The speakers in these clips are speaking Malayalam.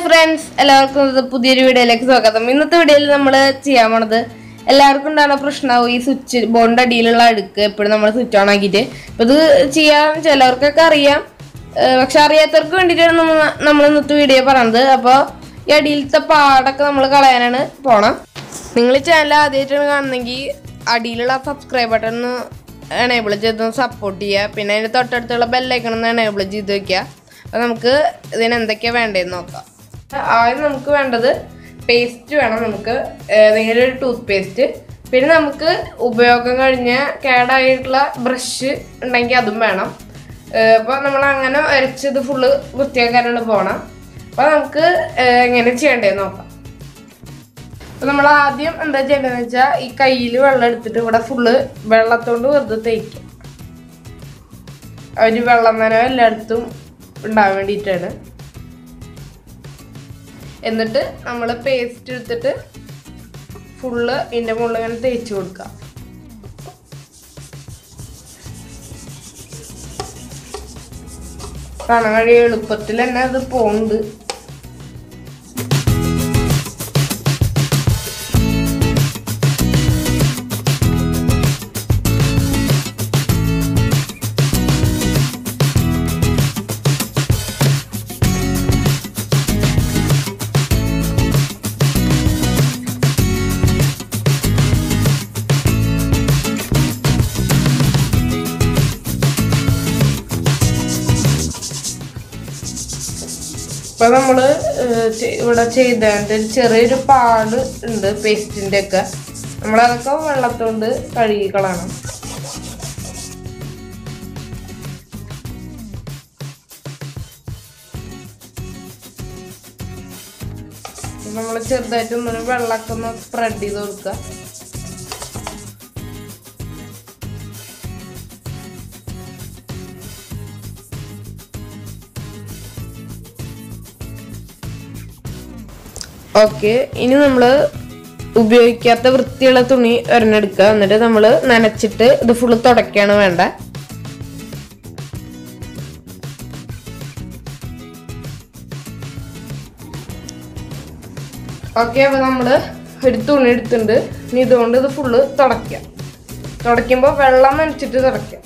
ഫ്രണ്ട്സ് എല്ലാവർക്കും ഇത് പുതിയൊരു വീഡിയോയിലേക്ക് സ്വാഗതം ഇന്നത്തെ വീഡിയോയിൽ നമ്മൾ ചെയ്യാൻ പോണത് എല്ലാവർക്കും ഉണ്ടാകുന്ന പ്രശ്നമാവും ഈ സ്വിച്ച് ബോണിന്റെ അടിയിലുള്ള അടുക്ക് എപ്പോഴും നമ്മൾ സ്വിച്ച് ഓൺ ആക്കിയിട്ട് അപ്പൊ ഇത് ചെയ്യാൻ ചിലവർക്കൊക്കെ അറിയാം ഏഹ് പക്ഷെ അറിയാത്തവർക്ക് വേണ്ടിയിട്ടാണ് നമ്മൾ നമ്മൾ ഇന്നത്തെ വീഡിയോ പറയുന്നത് അപ്പോൾ ഈ അടിയിലത്തെ പാടൊക്കെ നമ്മൾ കളയാനാണ് പോണം നിങ്ങൾ ഈ ചാനൽ ആദ്യമായിട്ടാണ് കാണുന്നെങ്കിൽ അടിയിലുള്ള സബ്സ്ക്രൈബ് ബട്ടൺ ഒന്ന് എനേബിൾ ചെയ്ത് സപ്പോർട്ട് ചെയ്യുക പിന്നെ അതിൻ്റെ തൊട്ടടുത്തുള്ള ബെല്ലൈക്കൺ ഒന്ന് എനേബിൾ ചെയ്ത് വെക്കുക അപ്പോൾ നമുക്ക് ഇതിന് എന്തൊക്കെയാണ് വേണ്ടതെന്ന് നോക്കാം ആദ്യം നമുക്ക് വേണ്ടത് പേസ്റ്റ് വേണം നമുക്ക് ഏതെങ്കിലും ഒരു ടൂത്ത് പേസ്റ്റ് പിന്നെ നമുക്ക് ഉപയോഗം കഴിഞ്ഞ കേടായിട്ടുള്ള ബ്രഷ് ഉണ്ടെങ്കിൽ അതും വേണം അപ്പോൾ നമ്മൾ അങ്ങനെ വരച്ചത് ഫുള്ള് വൃത്തിയാക്കാനാണ് പോണം അപ്പോൾ നമുക്ക് ഏഹ്, എങ്ങനെ ചെയ്യേണ്ടതെന്ന് നോക്കാം അപ്പോൾ നമ്മൾ ആദ്യം എന്താ ചെയ്യേണ്ടതെന്ന് വെച്ചാൽ ഈ കയ്യിൽ വെള്ളം എടുത്തിട്ട് ഇവിടെ ഫുള്ള് വെള്ളത്തോണ്ട് വെറുതെ തേക്കും ഒരു വെള്ളം നനവ് എല്ലായിടത്തും ഉണ്ടാവാൻ വേണ്ടിയിട്ടാണ് എന്നിട്ട് നമ്മൾ പേസ്റ്റ് എടുത്തിട്ട് ഫുള്ള് ഇതിൻ്റെ മുകളിൽ ഇങ്ങനെ തേച്ച് കൊടുക്കുക കാണാൻ കഴിയ എളുപ്പത്തിൽ തന്നെ അത് പോകുന്നുണ്ട് ഇപ്പൊ നമ്മള് ഏഹ്, ചെ- ഇവിടെ ചെയ്തതിന്റെ ഒരു ചെറിയൊരു പാട് ഉണ്ട് പേസ്റ്റിന്റെ ഒക്കെ നമ്മളതൊക്കെ വെള്ളത്തോണ്ട് കഴുകിക്കളയണം നമ്മൾ ചെറുതായിട്ട് ഒന്നും വെള്ളമൊക്കെ ഒന്ന് സ്പ്രെഡ് ചെയ്ത് കൊടുക്കുക ഓക്കെ ഇനി നമ്മൾ ഉപയോഗിക്കാത്ത വൃത്തിയുള്ള തുണി ഒരെണ്ണെടുക്കുക എന്നിട്ട് നമ്മൾ നനച്ചിട്ട് ഇത് ഫുള്ള് തുടയ്ക്കാണ് വേണ്ട ഓക്കെ അപ്പൊ നമ്മള് ഒരു തുണി എടുത്തിട്ടുണ്ട് ഇനി ഇതുകൊണ്ട് ഇത് ഫുള്ള് തുടയ്ക്കാം തുടയ്ക്കുമ്പോൾ വെള്ളം നനച്ചിട്ട് തുടയ്ക്കാം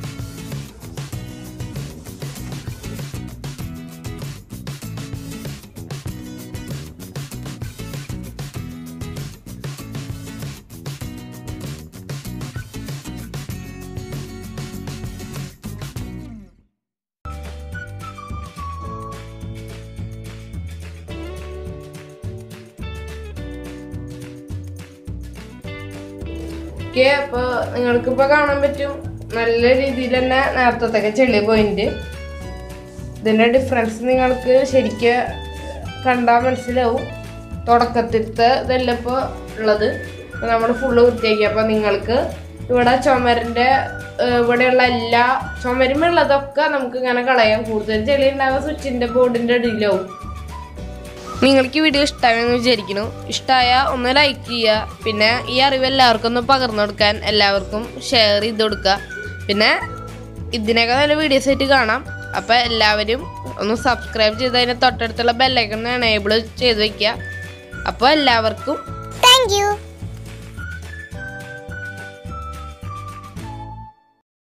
ഓക്കെ അപ്പൊ നിങ്ങൾക്ക് ഇപ്പൊ കാണാൻ പറ്റും നല്ല രീതിയിൽ തന്നെ നേരത്തെ ചെളിയ പോയിന്റ് ഇതിന്റെ ഡിഫറൻസ് നിങ്ങൾക്ക് ശരിക്ക് കണ്ടാൽ മനസ്സിലാവും തുടക്കത്തിലത്തെ ഇതല്ല ഇപ്പോൾ ഉള്ളത് നമ്മൾ ഫുള്ള് വൃത്തിയാക്കി അപ്പോൾ നിങ്ങൾക്ക് ഇവിടെ ചുമരിൻ്റെ ഇവിടെയുള്ള എല്ലാ ചുമരുമുള്ളതൊക്കെ നമുക്ക് ഇങ്ങനെ കളയാം കൂടുതൽ ചെളി ഉണ്ടാവുക സ്വിച്ചിൻ്റെ ബോർഡിൻ്റെ അടിയിലാവും നിങ്ങൾക്ക് ഈ വീഡിയോ ഇഷ്ടമായെന്ന് വിചാരിക്കുന്നു ഇഷ്ടമായ ഒന്ന് ലൈക്ക് ചെയ്യുക പിന്നെ ഈ അറിവ് എല്ലാവർക്കും ഒന്ന് പകർന്നു കൊടുക്കാൻ എല്ലാവർക്കും ഷെയർ ചെയ്ത് കൊടുക്കുക പിന്നെ ഇതിനൊക്കെ നല്ല വീഡിയോസ് ആയിട്ട് കാണാം അപ്പോൾ എല്ലാവരും ഒന്ന് സബ്സ്ക്രൈബ് ചെയ്ത് അതിന് തൊട്ടടുത്തുള്ള ബെല്ലൈക്കൺ എനേബിൾ ചെയ്ത് വെക്കുക അപ്പോൾ എല്ലാവർക്കും Thank you.